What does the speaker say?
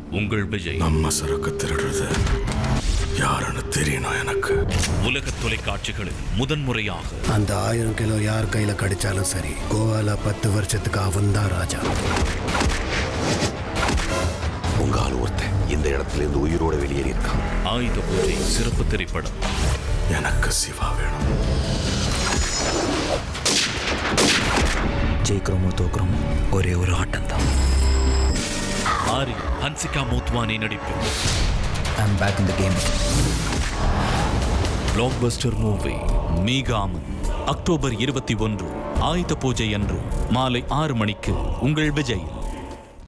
உங்கள் விஜய் நம்ம சரக்கு திருடுறது யாருன்னு தெரியணும் எனக்கு உலக தொலைக்காட்சிகளில் முதன்முறையாக அந்த ஆயிரம் கிலோ யார் கையில கடிச்சாலும் சரி கோவால பத்து வருஷத்துக்கு அவன் தான் ராஜா உங்க ஆள் ஒருத்தன் இந்த இடத்துல இருந்து உயிரோட வெளியேறி இருக்கான் ஆயுத பூஜை சிறப்பு திரைப்படம் எனக்கு சிவா வேணும் ஜெயிக்கிறோமோ தோக்குறோமோ ஒரே ஒரு ஆட்டம் தான் ஆரி ஹன்சிகா மோத்வானி நடிப்பில் I am back in the game blockbuster movie Meagamann October இருபத்தி ஒன்று ஆயுத பூஜை அன்று மாலை ஆறு மணிக்கு உங்கள் விஜய்